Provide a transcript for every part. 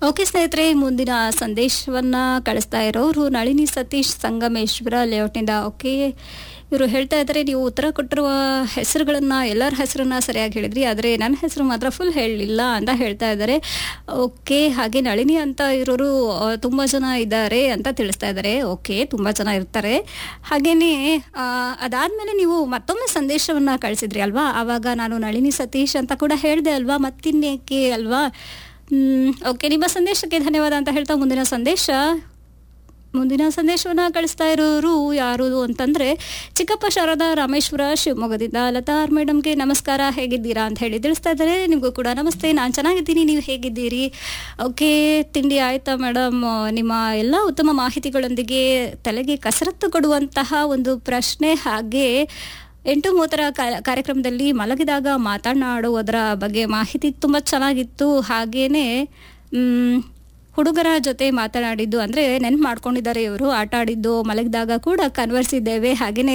okay ಸ್ನೇಹಿತರೆ ಮುಂದಿನ ಸಂದೇಶವನ್ನ ಕಳಿಸ್ತಾ ಇರೋರು ನಳಿನಿ ಸತೀಶ್ ಸಂಗಮೇಶ್ವರ ಲೇಔಟ್ನಿಂದ ಓಕೆ ಇವರು ಹೇಳ್ತಾ ಇದ್ದಾರೆ ನೀವು ಉತ್ತರ ಕೊಟ್ಟಿರುವ ಹೆಸರುಗಳನ್ನ ಎಲ್ಲರ ಹೆಸರನ್ನ ಸರಿಯಾಗಿ ಹೇಳಿದ್ರಿ ಆದರೆ ನನ್ನ ಹೆಸರು ಮಾತ್ರ ಫುಲ್ ಹೇಳಲಿಲ್ಲ ಅಂತ ಹೇಳ್ತಾ ಇದ್ದಾರೆ ಓಕೆ ಹಾಗೆ ನಳಿನಿ ಅಂತ ಇರೋರು ಆ, ತುಂಬ ಜನ ಇದ್ದಾರೆ ಅಂತ ತಿಳಿಸ್ತಾ ಇದ್ದಾರೆ ಓಕೆ ತುಂಬ ಜನ ಇರ್ತಾರೆ ಹಾಗೇನೆ ಆ, ಅದಾದ್ಮೇಲೆ ನೀವು ಮತ್ತೊಮ್ಮೆ ಸಂದೇಶವನ್ನ ಕಳಿಸಿದ್ರಿ ಅಲ್ವಾ ಆವಾಗ ನಾನು ನಳಿನಿ ಸತೀಶ್ ಅಂತ ಕೂಡ ಹೇಳಿದೆ ಅಲ್ವಾ ಮತ್ತಿನ್ನೇಕೆ ಅಲ್ವಾ ಹ್ಮ್, ಓಕೆ ನಿಮ್ಮ ಸಂದೇಶಕ್ಕೆ ಧನ್ಯವಾದ ಅಂತ ಹೇಳ್ತಾ ಮುಂದಿನ ಸಂದೇಶ ಮುಂದಿನ ಸಂದೇಶವನ್ನ ಕಳಿಸ್ತಾ ಇರೋರು ಯಾರು ಅಂತಂದ್ರೆ ಚಿಕ್ಕಪ್ಪ ಶಾರದಾ ರಾಮೇಶ್ವರ ಶಿವಮೊಗ್ಗದಿಂದ ಲತಾ ಆರ್ ಮೇಡಮ್ಗೆ ನಮಸ್ಕಾರ ಹೇಗಿದ್ದೀರಾ ಅಂತ ಹೇಳಿ ತಿಳಿಸ್ತಾ ಇದ್ದಾರೆ ನಿಮಗೂ ಕೂಡ ನಮಸ್ತೆ ನಾನು ಚೆನ್ನಾಗಿದ್ದೀನಿ ನೀವು ಹೇಗಿದ್ದೀರಿ ಓಕೆ ತಿಂಡಿ ಆಯ್ತಾ ಮೇಡಮ್ ನಿಮ್ಮ ಎಲ್ಲ ಉತ್ತಮ ಮಾಹಿತಿಗಳೊಂದಿಗೆ ತಲೆಗೆ ಕಸರತ್ತು ಕೊಡುವಂತಹ ಒಂದು ಪ್ರಶ್ನೆ ಹಾಗೆ ಎಂಟು ಮೂವತ್ತರ ಕಾ- ಕಾರ್ಯಕ್ರಮದಲ್ಲಿ ಮಲಗಿದಾಗ ಮಾತನಾಡುವುದರ ಬಗ್ಗೆ ಮಾಹಿತಿ ತುಂಬ ಚೆನ್ನಾಗಿತ್ತು ಹಾಗೇನೆ ಮ್, ಹುಡುಗರ ಜೊತೆ ಮಾತನಾಡಿದ್ದು ಅಂದರೆ ನೆನ್ಪು ಮಾಡ್ಕೊಂಡಿದ್ದಾರೆ ಇವರು ಆಟ ಆಡಿದ್ದು ಮಲಗಿದಾಗ ಕೂಡ ಕನ್ವರ್ಸಿದ್ದೇವೆ ಹಾಗೆಯೇ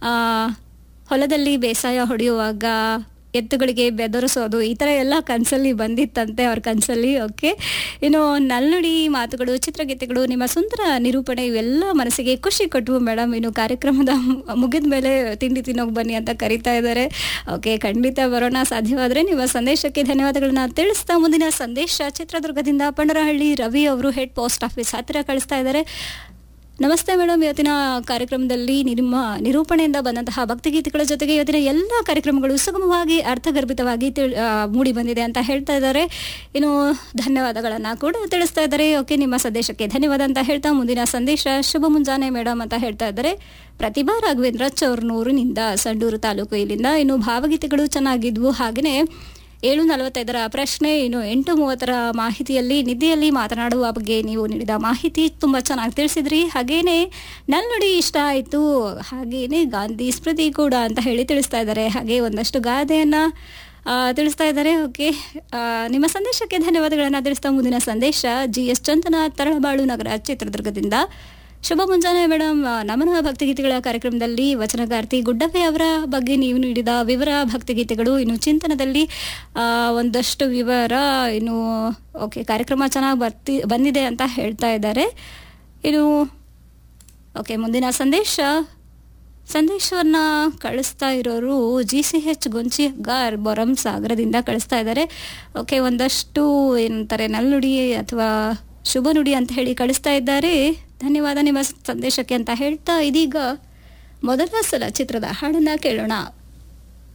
ಹೊಲದಲ್ಲಿ ಬೇಸಾಯ ಹೊಡೆಯುವಾಗ ಎತ್ತುಗಳಿಗೆ ಬೆದರಿಸೋದು ಈ ಥರ ಎಲ್ಲ ಕನಸಲ್ಲಿ ಬಂದಿತ್ತಂತೆ ಅವ್ರ ಕನಸಲ್ಲಿ ಓಕೆ ಇನ್ನು ನಲ್ನುಡಿ ಮಾತುಗಳು ಚಿತ್ರಗೀತೆಗಳು ನಿಮ್ಮ ಸುಂದರ ನಿರೂಪಣೆ ಇವೆಲ್ಲ ಮನಸ್ಸಿಗೆ ಖುಷಿ ಕೊಟ್ಟವು ಮೇಡಮ್ ಇನ್ನು ಕಾರ್ಯಕ್ರಮದ ಮುಗಿದ ಮೇಲೆ ತಿಂಡಿ ತಿನ್ನೋಕೆ ಬನ್ನಿ ಅಂತ ಕರಿತಾ ಇದ್ದಾರೆ ಓಕೆ ಖಂಡಿತ ಬರೋಣ ಸಾಧ್ಯವಾದರೆ ನಿಮ್ಮ ಸಂದೇಶಕ್ಕೆ ಧನ್ಯವಾದಗಳನ್ನ ತಿಳಿಸ್ತಾ ಮುಂದಿನ ಸಂದೇಶ ಚಿತ್ರದುರ್ಗದಿಂದ ಪಂಡರಹಳ್ಳಿ ರವಿ ಅವರು ಹೆಡ್ ಪೋಸ್ಟ್ ಆಫೀಸ್ ಹತ್ತಿರ ಕಳಿಸ್ತಾ ಇದ್ದಾರೆ ನಮಸ್ತೆ ಮೇಡಮ್ ಇವತ್ತಿನ ಕಾರ್ಯಕ್ರಮದಲ್ಲಿ ನಿಮ್ಮ ನಿರೂಪಣೆಯಿಂದ ಬಂದಂತಹ ಭಕ್ತಿಗೀತೆಗಳ ಜೊತೆಗೆ ಇವತ್ತಿನ ಎಲ್ಲ ಕಾರ್ಯಕ್ರಮಗಳು ಸುಗಮವಾಗಿ ಅರ್ಥಗರ್ಭಿತವಾಗಿ ತಿಳ್ ಆ, ಮೂಡಿ ಬಂದಿದೆ ಅಂತ ಹೇಳ್ತಾ ಇದ್ದಾರೆ ಇನ್ನು ಧನ್ಯವಾದಗಳನ್ನ ಕೂಡ ತಿಳಿಸ್ತಾ ಇದ್ದಾರೆ ಓಕೆ ನಿಮ್ಮ ಸಂದೇಶಕ್ಕೆ ಧನ್ಯವಾದ ಅಂತ ಹೇಳ್ತಾ ಮುಂದಿನ ಸಂದೇಶ ಶುಭ ಮುಂಜಾನೆ ಮೇಡಮ್ ಅಂತ ಹೇಳ್ತಾ ಇದ್ದಾರೆ ಪ್ರತಿಭಾ ರಾಘವೇಂದ್ರ ಚೌರ್ನೂರಿನಿಂದ ಸಂಡೂರು ತಾಲೂಕು ಇಲ್ಲಿಂದ ಇನ್ನು ಭಾವಗೀತೆಗಳು ಚೆನ್ನಾಗಿದ್ವು ಹಾಗೆಯೇ ಏಳು ನಲವತ್ತೈದರ ಪ್ರಶ್ನೆ ಇನ್ನು ಎಂಟು ಮೂವತ್ತರ ಮಾಹಿತಿಯಲ್ಲಿ ನಿದ್ದೆಯಲ್ಲಿ ಮಾತನಾಡುವ ಬಗ್ಗೆ ನೀವು ನೀಡಿದ ಮಾಹಿತಿ ತುಂಬ ಚೆನ್ನಾಗಿ ತಿಳಿಸಿದ್ರಿ ಹಾಗೇನೆ ನಲ್ನುಡಿ ಇಷ್ಟ ಆಯಿತು ಹಾಗೇನೆ ಗಾಂಧಿ ಸ್ಮೃತಿ ಕೂಡ ಅಂತ ಹೇಳಿ ತಿಳಿಸ್ತಾ ಇದ್ದಾರೆ ಹಾಗೆ ಒಂದಷ್ಟು ಗಾದೆಯನ್ನ ಆ, ತಿಳಿಸ್ತಾ ಇದ್ದಾರೆ ಓಕೆ ಆ, ನಿಮ್ಮ ಸಂದೇಶಕ್ಕೆ ಧನ್ಯವಾದಗಳನ್ನು ತಿಳಿಸ್ತಾ ಮುಂದಿನ ಸಂದೇಶ ಜಿ ಎಸ್ ಚಂದನ ತರಳಬಾಳು ನಗರ ಚಿತ್ರದುರ್ಗದಿಂದ ಶುಭ ಮುಂಜಾನೆ ಮೇಡಮ್ ನಮನ ಭಕ್ತಿಗೀತೆಗಳ ಕಾರ್ಯಕ್ರಮದಲ್ಲಿ ವಚನಗಾರ್ತಿ ಗುಡ್ಡಪ್ಪೆ ಅವರ ಬಗ್ಗೆ ನೀವು ನೀಡಿದ ವಿವರ ಭಕ್ತಿಗೀತೆಗಳು ಇನ್ನು ಚಿಂತನದಲ್ಲಿ ಆ, ಒಂದಷ್ಟು ವಿವರ ಇನ್ನು ಓಕೆ ಕಾರ್ಯಕ್ರಮ ಚೆನ್ನಾಗಿ ಬರ್ತಿ ಬಂದಿದೆ ಅಂತ ಹೇಳ್ತಾ ಇದ್ದಾರೆ ಇನ್ನು ಓಕೆ ಮುಂದಿನ ಸಂದೇಶ ಸಂದೇಶವನ್ನ ಕಳಿಸ್ತಾ ಇರೋರು ಜಿ ಸಿ ಎಚ್ ಗಾರ್ ಬೊರಂ ಸಾಗರದಿಂದ ಕಳಿಸ್ತಾ ಇದ್ದಾರೆ ಓಕೆ ಒಂದಷ್ಟು ಏನಂತಾರೆ ನಲ್ನುಡಿ ಅಥವಾ ಶುಭ ನುಡಿ ಅಂತ ಹೇಳಿ ಕಳಿಸ್ತಾ ಇದ್ದಾರೆ ಧನ್ಯವಾದ ನಿಮ್ಮ ಸಂದೇಶಕ್ಕೆ ಅಂತ ಹೇಳ್ತಾ ಇದೀಗ ಮೊದಲ ಸಲ ಚಿತ್ರದ ಹಾಡನ್ನ ಕೇಳೋಣ